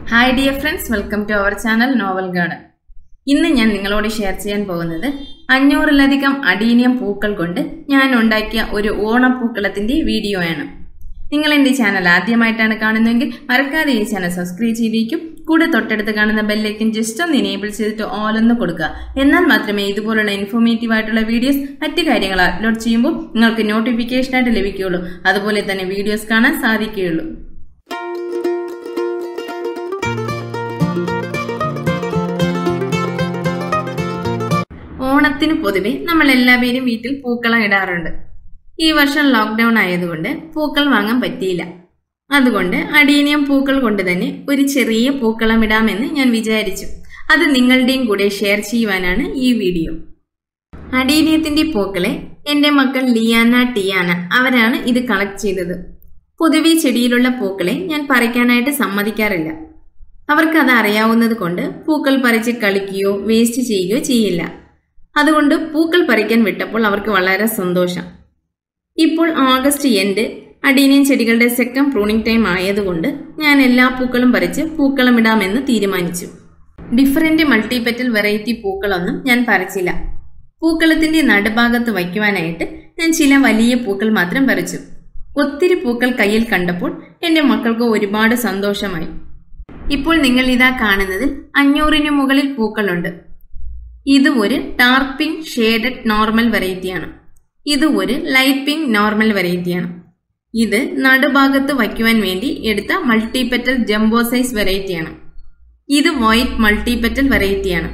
hi dear friends welcome to our channel Novel Garden ഇന്ന് ഞാൻ നിങ്ങളോട് ഷെയർ ചെയ്യാൻ പോകുന്നത് അഞ്ഞൂറിലധികം അടീനിയം പൂക്കൾ കൊണ്ട് ഞാൻ ഉണ്ടാക്കിയ ഒരു ഓണപ്പൂക്കളത്തിന്റെ വീഡിയോ ആണ് നിങ്ങൾ എന്റെ ചാനൽ ആദ്യമായിട്ടാണ് കാണുന്നതെങ്കിൽ മറക്കാതെ ഈ ചാനൽ സബ്സ്ക്രൈബ് ചെയ്തിരിക്കും കൂടെ തൊട്ടടുത്ത് കാണുന്ന ബെല്ലേക്കും ജസ്റ്റ് ഒന്ന് ഇനേബിൾ ചെയ്തിട്ട് ഓൾ ഒന്ന് കൊടുക്കുക എന്നാൽ മാത്രമേ ഇതുപോലുള്ള ഇൻഫോർമേറ്റീവ് ആയിട്ടുള്ള വീഡിയോസ് മറ്റു കാര്യങ്ങൾ അപ്ലോഡ് ചെയ്യുമ്പോൾ നിങ്ങൾക്ക് നോട്ടിഫിക്കേഷൻ ആയിട്ട് ലഭിക്കുകയുള്ളൂ അതുപോലെ തന്നെ വീഡിയോസ് കാണാൻ സാധിക്കുകയുള്ളൂ ഓണത്തിന് പൊതുവെ നമ്മൾ എല്ലാവരും വീട്ടിൽ പൂക്കളം ഇടാറുണ്ട് ഈ വർഷം ലോക്ക്ഡൌൺ ആയതുകൊണ്ട് പൂക്കൾ വാങ്ങാൻ പറ്റിയില്ല അതുകൊണ്ട് അടീനിയം പൂക്കൾ കൊണ്ട് തന്നെ ഒരു ചെറിയ പൂക്കളം ഇടാമെന്ന് ഞാൻ വിചാരിച്ചു അത് നിങ്ങളുടെയും കൂടെ ഷെയർ ചെയ്യുവാനാണ് ഈ വീഡിയോ അടീനിയത്തിന്റെ പൂക്കളെ എന്റെ മക്കൾ ലിയാന ടിയാന അവരാണ് ഇത് കളക്ട് ചെയ്തത് പൊതുവെ ചെടിയിലുള്ള പൂക്കളെ ഞാൻ പറിക്കാനായിട്ട് സമ്മതിക്കാറില്ല അവർക്ക് അത് അറിയാവുന്നത് കൊണ്ട് പൂക്കൾ പറിച്ച് കളിക്കുകയോ വേസ്റ്റ് ചെയ്യുകയോ ചെയ്യില്ല അതുകൊണ്ട് പൂക്കൾ പറിക്കാൻ വിട്ടപ്പോൾ അവർക്ക് വളരെ സന്തോഷം ഇപ്പോൾ ഓഗസ്റ്റ് എൻഡ് അടീനിയൻ ചെടികളുടെ സെക്കൻഡ് പ്രൂണിംഗ് ടൈം ആയതുകൊണ്ട് ഞാൻ എല്ലാ പൂക്കളും പറിച്ച് പൂക്കളം ഇടാമെന്ന് തീരുമാനിച്ചു ഡിഫറെന്റ് മൾട്ടിപെറ്റൽ വെറൈറ്റി പൂക്കളൊന്നും ഞാൻ പറിച്ചില്ല പൂക്കളത്തിന്റെ നടുഭാഗത്ത് വയ്ക്കുവാനായിട്ട് ഞാൻ ചില വലിയ പൂക്കൾ മാത്രം പറിച്ചു ഒത്തിരി പൂക്കൾ കയ്യിൽ കണ്ടപ്പോൾ എന്റെ മക്കൾക്ക് ഒരുപാട് സന്തോഷമായി ഇപ്പോൾ നിങ്ങൾ ഇതാ കാണുന്നതിൽ അഞ്ഞൂറിന് മുകളിൽ പൂക്കളുണ്ട് ഇത് ഒരു ഡാർക്ക് പിങ്ക് ഷെയ്ഡഡ് നോർമൽ വെറൈറ്റിയാണ് ഇത് ഒരു ലൈറ്റ് പിങ്ക് നോർമൽ വെറൈറ്റിയാണ് ഇത് നടുഭാഗത്ത് വയ്ക്കുവാൻ വേണ്ടി എടുത്ത മൾട്ടിപെറ്റൽ ജംബോ സൈസ് വെറൈറ്റിയാണ് ഇത് വൈറ്റ് മൾട്ടിപെറ്റൽ വെറൈറ്റിയാണ്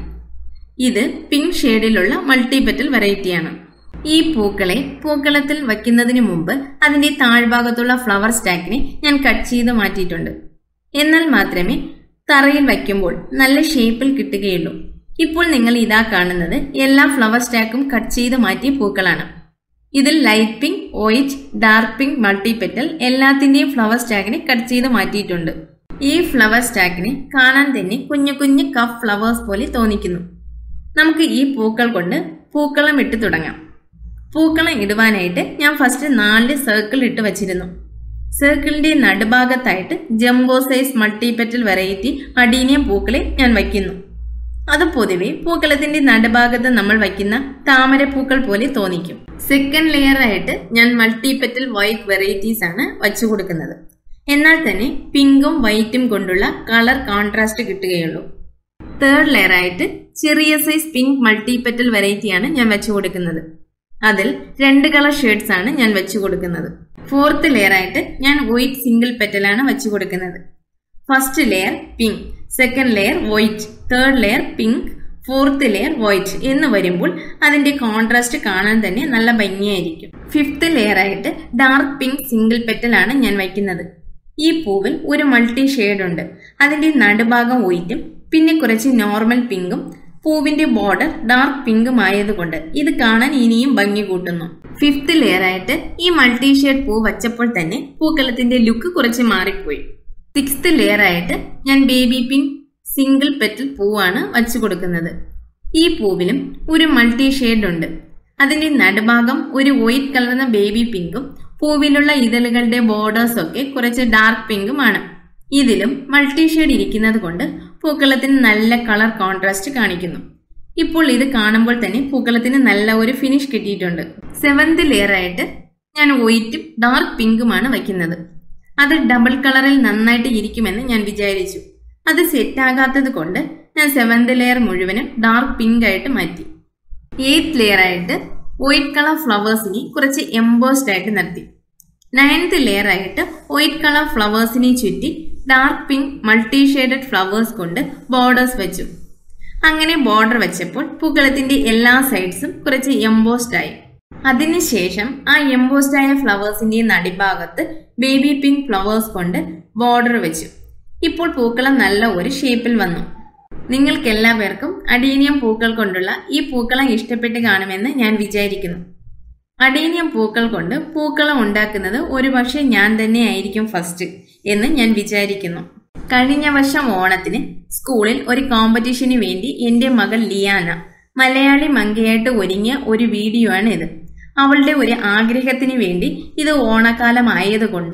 ഇത് പിങ്ക് ഷെയ്ഡിലുള്ള മൾട്ടിപെറ്റൽ വെറൈറ്റിയാണ് ഈ പൂക്കളെ പൂക്കളത്തിൽ വയ്ക്കുന്നതിന് മുമ്പ് അതിന്റെ താഴ്ഭാഗത്തുള്ള ഫ്ലവർ സ്റ്റാക്കിനെ ഞാൻ കട്ട് ചെയ്ത് മാറ്റിയിട്ടുണ്ട് എന്നാൽ മാത്രമേ തറയിൽ വയ്ക്കുമ്പോൾ നല്ല ഷേപ്പിൽ കിട്ടുകയുള്ളൂ ഇപ്പോൾ നിങ്ങൾ ഇതാ കാണുന്നത് എല്ലാ ഫ്ലവർ സ്റ്റാക്കും കട്ട് ചെയ്ത് മാറ്റിയ പൂക്കളാണ് ഇതിൽ light pink white dark pink multi petal എല്ലാത്തിന്റെയും ഫ്ലവർ സ്റ്റാക്കിനെ കട്ട് ചെയ്ത് മാറ്റിയിട്ടുണ്ട് ഈ ഫ്ലവർ സ്റ്റാക്കിനെ കാണാൻ തന്നെ കുഞ്ഞു കുഞ്ഞു കഫ് ഫ്ലവേഴ്സ് പോലെ തോന്നിക്കുന്നു നമുക്ക് ഈ പൂക്കൾ കൊണ്ട് പൂക്കളം ഇട്ട് തുടങ്ങാം പൂക്കളം ഇടുവാനായിട്ട് ഞാൻ ഫസ്റ്റ് നാല് സർക്കിൾ ഇട്ട് വച്ചിരുന്നു സർക്കിളിന്റെ നടുഭാഗത്തായിട്ട് jumbo size multi petal variety adenium പൂക്കളെ ഞാൻ വയ്ക്കുന്നു അത് പൊതുവെ പൂക്കളത്തിന്റെ നടുഭാഗത്ത് നമ്മൾ വയ്ക്കുന്ന താമരപ്പൂക്കൾ പോലെ തോന്നിക്കും സെക്കൻഡ് ലെയർ ആയിട്ട് ഞാൻ മൾട്ടിപെറ്റൽ വൈറ്റ് വെറൈറ്റീസ് ആണ് വച്ചു കൊടുക്കുന്നത് എന്നാൽ തന്നെ പിങ്കും വൈറ്റും കൊണ്ടുള്ള കളർ കോൺട്രാസ്റ്റ് കിട്ടുകയുള്ളൂ തേർഡ് ലെയർ ആയിട്ട് ചെറിയ സൈസ് പിങ്ക് മൾട്ടിപെറ്റൽ വെറൈറ്റിയാണ് ഞാൻ വെച്ചു കൊടുക്കുന്നത് അതിൽ രണ്ട് കളർ ഷെയ്ഡ്സ് ആണ് ഞാൻ വെച്ചു കൊടുക്കുന്നത് ഫോർത്ത് ലെയർ ആയിട്ട് ഞാൻ വൈറ്റ് സിംഗിൾ പെറ്റലാണ് വെച്ചു കൊടുക്കുന്നത് first layer pink second layer white third layer pink fourth layer white എന്ന് വരുമ്പോൾ അതിന്റെ കോൺട്രാസ്റ്റ് കാണാൻ തന്നെ നല്ല ഭംഗിയായിരിക്കും ഫിഫ്ത്ത് ലെയർ ആയിട്ട് ഡാർക്ക് പിങ്ക് സിംഗിൾ പെറ്റലാണ് ഞാൻ വയ്ക്കുന്നത് ഈ പൂവിൽ ഒരു മൾട്ടി ഷെയ്ഡ് ഉണ്ട് അതിന്റെ നടുഭാഗം വൈറ്റും പിന്നെ കുറച്ച് നോർമൽ പിങ്കും പൂവിന്റെ ബോർഡർ ഡാർക്ക് പിങ്കും ആയതുകൊണ്ട് ഇത് കാണാൻ ഇനിയും ഭംഗി കൂട്ടുന്നു ഫിഫ്ത്ത് ലെയർ ആയിട്ട് ഈ മൾട്ടി ഷെയ്ഡ് പൂ വച്ചപ്പോൾ തന്നെ പൂക്കളത്തിന്റെ ലുക്ക് കുറച്ച് മാറിപ്പോയി സിക്സ്ത് ലെയർ ആയിട്ട് ഞാൻ ബേബി പിങ്ക് സിംഗിൾ പെറ്റൽ പൂവാണ് വച്ചു കൊടുക്കുന്നത് ഈ പൂവിലും ഒരു മൾട്ടി ഷെയ്ഡ് ഉണ്ട് അതിന്റെ നടുഭാഗം ഒരു വൈറ്റ് കളർന്ന ബേബി പിങ്കും പൂവിലുള്ള ഇതളുകളുടെ ബോർഡേഴ്സ് ഒക്കെ കുറച്ച് ഡാർക്ക് പിങ്കുമാണ് ഇതിലും മൾട്ടി ഷെയ്ഡ് ഇരിക്കുന്നത് കൊണ്ട് പൂക്കളത്തിന് നല്ല കളർ കോൺട്രാസ്റ്റ് കാണിക്കുന്നു ഇപ്പോൾ ഇത് കാണുമ്പോൾ തന്നെ പൂക്കളത്തിന് നല്ല ഒരു ഫിനിഷ് കിട്ടിയിട്ടുണ്ട് സെവന്ത് ലെയർ ആയിട്ട് ഞാൻ വൈറ്റും ഡാർക്ക് പിങ്കുമാണ് വയ്ക്കുന്നത് അത് ഡബിൾ കളറിൽ നന്നായിട്ട് ഇരിക്കുമെന്ന് ഞാൻ വിചാരിച്ചു അത് സെറ്റ് ആകാത്തത് കൊണ്ട് ഞാൻ സെവന്ത് ലെയർ മുഴുവനും ഡാർക്ക് പിങ്ക് ആയിട്ട് മാറ്റി എയ്ത്ത് ലെയർ ആയിട്ട് വൈറ്റ് കളർ ഫ്ലവേഴ്സിനെ കുറച്ച് എംബോസ്ഡ് ആയിട്ട് നിർത്തി നയൻത് ലെയർ ആയിട്ട് വൈറ്റ് കളർ ഫ്ലവേഴ്സിനെ ചുറ്റി dark pink multi shaded flowers കൊണ്ട് ബോർഡേഴ്സ് വെച്ചു അങ്ങനെ ബോർഡർ വെച്ചപ്പോൾ പൂക്കളത്തിന്റെ എല്ലാ സൈഡ്സും കുറച്ച് എംബോസ്ഡ് ആയി അതിനുശേഷം ആ എംബോസ്ഡ് ആയ ഫ്ലവേഴ്സിന്റെ നടിഭാഗത്ത് ബേബി പിങ്ക് ഫ്ലവേഴ്സ് കൊണ്ട് ബോർഡർ വെച്ചു ഇപ്പോൾ പൂക്കളം നല്ല ഒരു ഷേപ്പിൽ വന്നു നിങ്ങൾക്ക് എല്ലാവർക്കും അടീനിയം പൂക്കൾ കൊണ്ടുള്ള ഈ പൂക്കളം ഇഷ്ടപ്പെട്ട് കാണുമെന്ന് ഞാൻ വിചാരിക്കുന്നു അടീനിയം പൂക്കൾ കൊണ്ട് പൂക്കളം ഉണ്ടാക്കുന്നത് ഒരുപക്ഷെ ഞാൻ തന്നെ ആയിരിക്കും ഫസ്റ്റ് എന്ന് ഞാൻ വിചാരിക്കുന്നു കഴിഞ്ഞ വർഷം ഓണത്തിന് സ്കൂളിൽ ഒരു കോമ്പറ്റീഷന് വേണ്ടി എന്റെ മകൾ ലിയാന മലയാളി മങ്കയായിട്ട് ഒരുങ്ങിയ ഒരു വീഡിയോ ആണ് ഇത് അവളുടെ ഒരു ആഗ്രഹത്തിന് വേണ്ടി ഇത് ഓണക്കാലം ആയതുകൊണ്ട്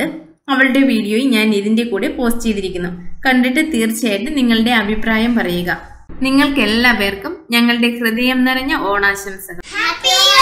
അവളുടെ വീഡിയോയും ഞാൻ ഇതിന്റെ കൂടെ പോസ്റ്റ് ചെയ്തിരിക്കുന്നു കണ്ടിട്ട് തീർച്ചയായിട്ടും നിങ്ങളുടെ അഭിപ്രായം പറയുക നിങ്ങൾക്ക് എല്ലാ പേർക്കും ഞങ്ങളുടെ ഹൃദയം നിറഞ്ഞ ഓണാശംസകൾ Happy